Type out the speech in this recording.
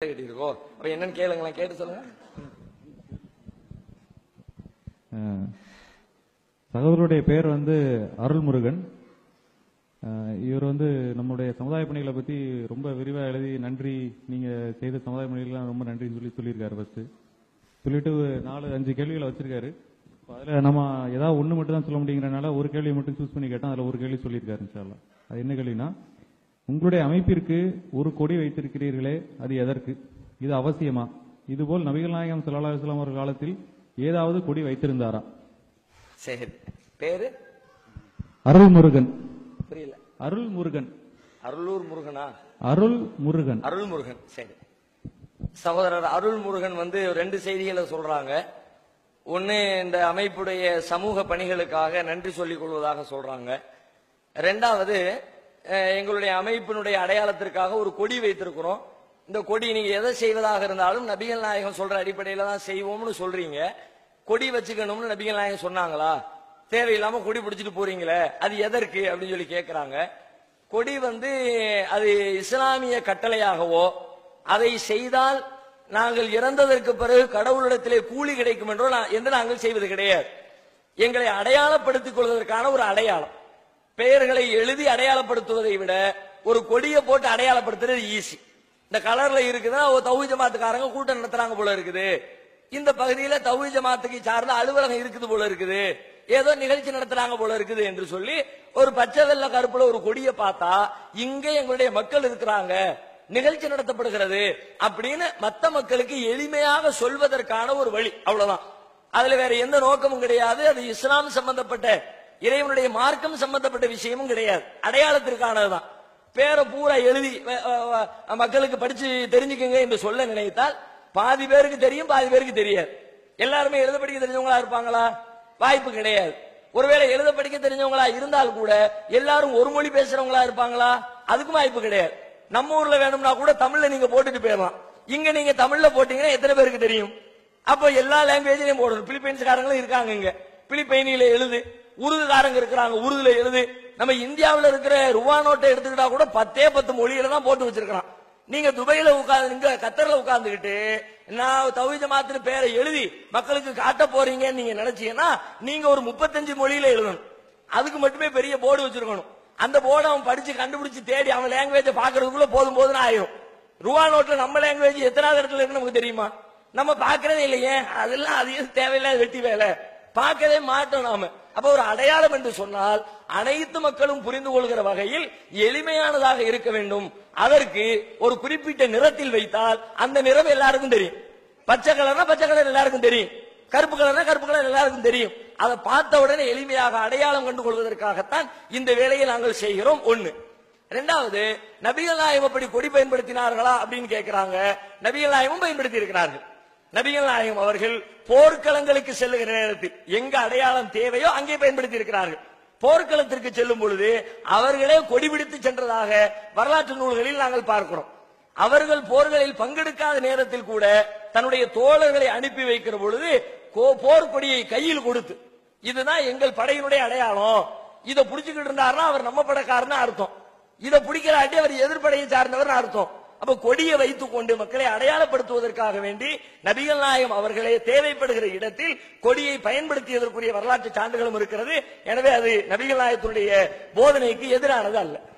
இருக்கோ அப்ப என்னன்னு கேளுங்களேன் கேட்டு சொல்லுங்க அஹ், சகோதரருடைய பேர் வந்து அருள்முருகன் அஹ், இவர் வந்து நம்முடைய சமுதாய பணிகளை பத்தி ரொம்ப விரிவா எழுதி நன்றி நீங்க செய்த சமுதாய பணிகள்லாம் ரொம்ப நன்றின்னு சொல்லி சொல்லியிருக்காரு ஃபர்ஸ்ட் சொல்லிட்டு ஒரு நாலு அஞ்சு கேள்விகளை வச்சிருக்காரு இப்ப அதுல நம்ம ஏதாவது ஒண்ணு மட்டும் தான் சொல்ல முடியுங்கிறனால ஒரு கேள்வி மட்டும் சூஸ் பண்ணி கேட்டோம் அதுல ஒரு கேள்வி சொல்லியிருக்காரு இன்ஷால்லா அது என்ன கேள்வினா உங்களுடைய அமைப்பிற்கு ஒரு கொடி வைத்திருக்கிறீர்களே அது எதற்கு இது அவசியமா இதுபோல் நபிகள் நாயகம் ஸல்லல்லாஹு அலைஹி வஸல்லம் அவர்கள் காலத்தில் ஏதாவது கொடி வைத்திருந்தாரா சரி பேரு அருள்முருகன் புரியல அருள்முருகன் அருளூர் முருகனா அருள் முருகன் அருள் முருகன் சரி சகோதரர் அருள் முருகன் வந்து ரெண்டு செய்திகளை சொல்றாங்க ஒன்னு இந்த அமைப்புடைய சமூக பணிகளுக்காக நன்றி சொல்லிக் கொள்வதாக சொல்றாங்க ரெண்டாவது அஹ், எங்களுடைய அமைப்பினுடைய அடையாளத்திற்காக ஒரு கொடி வைத்திருக்கிறோம் இந்த கொடி நீங்க எதை செய்வதாக இருந்தாலும் நபிகள் நாயகம் சொல்ற அடிப்படையில தான் செய்வோம்னு சொல்றீங்க கொடி வச்சுக்கணும்னு நபிகள் நாயகம் சொன்னாங்களா தேவையில்லாம கொடி பிடிச்சிட்டு போறீங்களே அது எதற்கு அப்படின்னு சொல்லி கேக்குறாங்க கொடி வந்து அது இஸ்லாமிய கட்டளையாகவோ அதை செய்தால் நாங்கள் இறந்ததற்கு பிறகு கடவுளிடத்திலே கூலி கிடைக்கும் என்றோ நா- என்று நாங்கள் செய்வது கிடையாது எங்களை அடையாளப்படுத்திக் கொள்வதற்கான ஒரு அடையாளம் பெயர்களை எழுதி அடையாளப்படுத்துவதை விட ஒரு கொடியை போட்டு அடையாளப்படுத்துறது ஈஸி இந்த கலர்ல இருக்குதுன்னா ஒரு தௌஹி ஜமாத்துக்காரங்க கூட்டம் நடத்துறாங்க போல இருக்குது இந்த பகுதியில தௌஹி ஜமாத்துக்கு சார்ந்த அலுவலகம் இருக்குது போல இருக்குது ஏதோ நிகழ்ச்சி நடத்துறாங்க போல இருக்குது என்று சொல்லி ஒரு பச்சை வெள்ளை கருப்புல ஒரு கொடியை பார்த்தா இங்க எங்களுடைய மக்கள் இருக்கிறாங்க நிகழ்ச்சி நடத்தப்படுகிறது அப்படின்னு மத்த மக்களுக்கு எளிமையாக சொல்வதற்கான ஒரு வழி அவ்வளவுதான் அதுல வேற எந்த நோக்கமும் கிடையாது அது இஸ்லாம் சம்பந்தப்பட்ட இறைவனுடைய மார்க்கம் சம்பந்தப்பட்ட விஷயமும் கிடையாது அடையாளத்திற்கானதுதான் பேரை பூரா எழுதி வ- வ- வ- மக்களுக்கு படிச்சு தெரிஞ்சுக்கங்க என்று சொல்ல நினைத்தால் பாதி பேருக்கு தெரியும் பாதி பேருக்கு தெரியாது எல்லாருமே எழுத படிக்க தெரிஞ்சவங்களா இருப்பாங்களா வாய்ப்பு கிடையாது ஒருவேளை எழுத படிக்க தெரிஞ்சவங்களா இருந்தால் கூட எல்லாரும் ஒரு மொழி பேசுறவங்களா இருப்பாங்களா அதுக்கும் வாய்ப்பு கிடையாது நம்ம ஊர்ல வேணும்னா கூட தமிழ்ல நீங்க போட்டுட்டு போயிடலாம் இங்க நீங்க தமிழ்ல போட்டீங்கன்னா எத்தனை பேருக்கு தெரியும் அப்போ எல்லா லாங்குவேஜ்லயும் போடணும் பிலிப்பைன்ஸ்காரங்களும் இருக்காங்க இங்க பிலிப்பைனில எழுது உருதுகாரங்க இருக்கிறாங்க உருதுல எழுது நம்ம இந்தியாவுல இருக்கிற ருவா நோட்டை எடுத்துக்கிட்டா கூட பத்தே பத்து மொழியில தான் போட்டு வச்சிருக்கான் நீங்க துபையில உட்கார்ந்து இங்க கத்தர்ல உட்கார்ந்துகிட்டு நான் தவி ஜமாத்துன்னு பேரை எழுதி மக்களுக்கு காட்ட போறீங்கன்னு நீங்க நினைச்சீங்கன்னா நீங்க ஒரு முப்பத்தஞ்சு மொழியில எழுதணும் அதுக்கு மட்டுமே பெரிய போர்டு வச்சிருக்கணும் அந்த போர்டு அவன் படிச்சு கண்டுபிடிச்சு தேடி அவன் லாங்குவேஜ பாக்குறதுக்குள்ள போதும் போதும்னு ஆயிரும் ரூபா நோட்ல நம்ம லாங்குவேஜ் எத்தனாவது இடத்துல இருக்கு நமக்கு தெரியுமா நம்ம பாக்குறதே இல்லையே அதெல்லாம் அது எதுவும் தேவையில்லாத வெட்டி வேலை பார்க்கவே மாட்டோம் நாம அப்ப ஒரு அடையாளம் என்று சொன்னால் அனைத்து மக்களும் புரிந்து கொள்கிற வகையில் எளிமையானதாக இருக்க வேண்டும் அதற்கு ஒரு குறிப்பிட்ட நிறத்தில் வைத்தால் அந்த நிறம் எல்லாருக்கும் தெரியும் பச்சை கலர்னா பச்சை கலர் எல்லாருக்கும் தெரியும் கருப்பு கலர்னா கருப்பு கலர் எல்லாருக்கும் தெரியும் அதை பார்த்த உடனே எளிமையாக அடையாளம் கண்டு கொள்வதற்காகத்தான் இந்த வேலையை நாங்கள் செய்கிறோம் ஒண்ணு ரெண்டாவது நபிகள் நாயகம் அப்படி கொடி பயன்படுத்தினார்களா அப்படின்னு கேட்கிறாங்க நபிகள் நாயகம் பயன்படுத்தி இருக்கிறார்கள் நபிகள் நாயகம் அவர்கள் போர்க்களங்களுக்கு செல்லுகிற நேரத்தில் எங்க அடையாளம் தேவையோ அங்கே பயன்படுத்தி இருக்கிறார்கள் போர்க்களத்திற்கு செல்லும் பொழுது அவர்களே கொடி பிடித்து சென்றதாக வரலாற்று நூல்களில் நாங்கள் பார்க்கிறோம் அவர்கள் போர்களில் பங்கெடுக்காத நேரத்தில் கூட தன்னுடைய தோழர்களை அனுப்பி வைக்கிற பொழுது கோ- போர்க்கொடியை கையில் கொடுத்து இதுதான் எங்கள் படையினுடைய அடையாளம் இதை புடிச்சுக்கிட்டு இருந்தாருன்னா அவர் நம்ம படைக்காரன்னு அர்த்தம் இதை பிடிக்கிறாட்டி அவர் எதிர்ப்படையை சார்ந்தவர் அர்த்தம் அப்ப கொடியை வைத்துக் கொண்டு மக்களை அடையாளப்படுத்துவதற்காக வேண்டி நபிகள் நாயகம் அவர்களே தேவைப்படுகிற இடத்தில் கொடியை பயன்படுத்தியதற்குரிய வரலாற்று சான்றுகளும் இருக்கிறது எனவே அது நபிகள் நாயகத்தினுடைய போதனைக்கு எதிரானது அல்ல